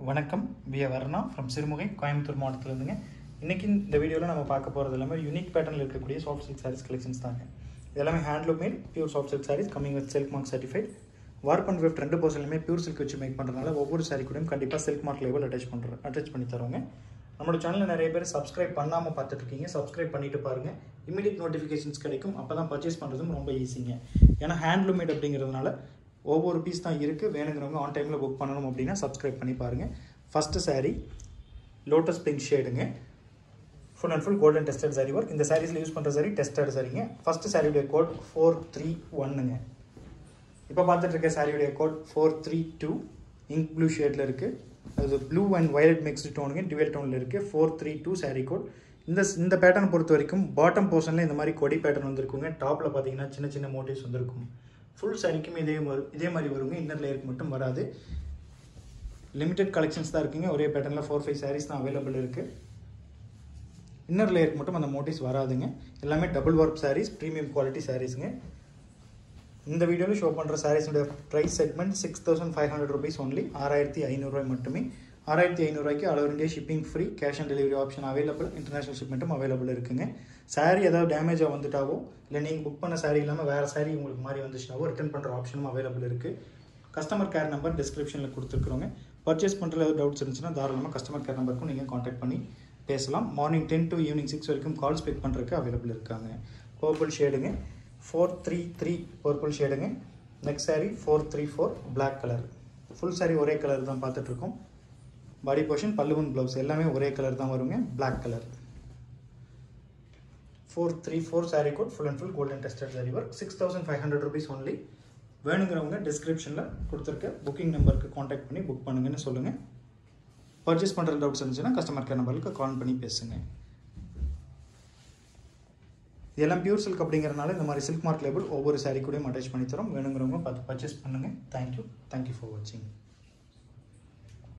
வணக்கம் V Varna from Sirumugai Coimbatore மாவட்டத்திலேருந்துங்க இன்றைக்கி இந்த வீடியோவில் நம்ம பார்க்க போகிறது எல்லாமே யூனிக் பேட்டர்னில் இருக்கக்கூடிய சாஃப்ட் சில்க் சாரீஸ் கலெக்ஷன்ஸ் தாங்க இது எல்லாமே handloom made pure soft silk saris coming with silk mark certified warp and weft ரெண்டு பர்சன்ட்லையுமே பியூர் சில்க் வச்சு மேக் பண்ணுறதுனால ஒவ்வொரு சாரீ கூடயும் கண்டிப்பாக சில்க் மார்க் லேபிள் அட்டாச் பண்ணுறோம் அட்டாச் பண்ணி தருவோங்க நம்மளோட சேனலில் நிறைய பேர் சப்ஸ்கிரைப் பண்ணாமல் பார்த்துட்டு இருக்கீங்க சப்ஸ்கிரைப் பண்ணிட்டு பாருங்கள் இமீடியட் நோட்டிஃபிகேஷன்ஸ் கிடைக்கும் அப்போ தான் பர்ச்சேஸ் பண்ணுறதும் ரொம்ப ஈஸிங்க ஏன்னா ஹேண்ட்லூம் மேட் அப்படிங்கிறதுனால ஒவ்வொரு பீஸ் தான் இருக்குது வேணுங்கிறவங்க ஆன் டைமில் புக் பண்ணணும் அப்படின்னா சப்ஸ்கிரைப் பண்ணி பாருங்கள் ஃபஸ்ட்டு saree லோட்டஸ் பிங்க் ஷேடுங்க full and full golden tested saree work இந்த சாரீஸில் யூஸ் பண்ணுற saree டெஸ்டட் சாரிங்க ஃபஸ்ட்டு சாரியுடைய கோட் ஃபோர் த்ரீ ஒன்னுங்க இப்போ பார்த்துட்டு இருக்க சாரியுடைய code four three two ink blue ஷேடில் இருக்குது அது ப்ளூ அண்ட் வயலட் மிக்ஸ்டு டோனுங்க டுவெல் டோனில் இருக்குது four three two sari code இந்த இந்த பேட்டர்ன் பொறுத்த வரைக்கும் பாட்டம் போர்ஷனில் இந்த மாதிரி கொடி பேட்டர்ன் வந்திருக்குங்க டாப்பில் பார்த்தீங்கன்னா சின்ன சின்ன மோட்டிவ்ஸ் வந்திருக்கும் ஃபுல் சாரிக்குமே இதே மாதிரி இதே மாதிரி வருங்க இன்னர் லேயருக்கு மட்டும் வராது லிமிடெட் கலெக்ஷன்ஸ் தான் இருக்குங்க ஒரே பேட்டர்னில் ஃபோர் ஃபைவ் சாரீஸ் தான் அவைலபிள் இருக்குது இன்னர் லேயருக்கு மட்டும் அந்த மோட்டிவ்ஸ் வராதுங்க எல்லாமே double work saris premium quality சாரீஸுங்க இந்த வீடியோவில் ஷோ பண்ணுற சாரீஸோட price segment six thousand five hundred rupees only ஆறாயிரத்தி ஐநூறுரூவாய் மட்டுமே ஆறாயிரத்தி ஐநூறுரூவாய்க்கு all over India shipping free cash on delivery option available international ஷிப்மெண்ட்டும் அவைலபிள் இருக்குங்க சாரீ ஏதாவது டேமேஜாக வந்துட்டாவோ இல்லை நீங்கள் புக் பண்ண சாரீ இல்லாமல் வேறு சாரீ உங்களுக்கு மாதிரி வந்துச்சுனாவோ ரிட்டர்ன் பண்ணுற ஆப்ஷனும் அவைலபிள் இருக்குது கஸ்டமர் கேர் நம்பர் டிஸ்கிரிப்ஷனில் கொடுத்துருக்குறோங்க பர்ச்சேஸ் பண்ணுற ஏதாவது டவுட்ஸ் இருந்துச்சுன்னா தாராளமாக கஸ்டமர் கேர் நம்பருக்கும் நீங்கள் காண்டாக்ட் பண்ணி பேசலாம் morning ten to evening six வரைக்கும் கால்ஸ் பிக் பண்ணுறதுக்கு அவைலபிள் இருக்காங்க பர்பிள் ஷேடுங்க ஃபோர் த்ரீ த்ரீ பர்பிள் ஷேடுங்க next sari four three four black colour full sari ஒரே கலர் தான் பார்த்துட்ருக்கோம் பாடி போர்ஷன் பல்லுவன் ப்ளவுஸ் எல்லாமே ஒரே கலர் தான் வருங்க black colour four three four sari code full and full golden tested sari work six thousand five hundred rupees only வேணுங்கிறவங்க டிஸ்கிரிப்ஷனில் கொடுத்துருக்க புக்கிங் நம்பருக்கு காண்டாக்ட் பண்ணி புக் பண்ணுங்கன்னு சொல்லுங்கள் பர்ச்சேஸ் பண்ணுற டவுட்ஸ் இருந்துச்சுன்னா கஸ்டமர் கேர் நம்பருக்கு கால் பண்ணி பேசுங்க இதெல்லாம் பியூர் சில்க் அப்படிங்கிறனால இந்த மாதிரி சில்க் மார்க் லேபிள் ஒவ்வொரு சாரீ கூடயும் அட்டாச் பண்ணி தரோம் வேணுங்கிறவங்க பார்த்து பர்ச்சேஸ் பண்ணுங்கள் தேங்க்யூ தேங்க்யூ ஃபார் வாட்சிங்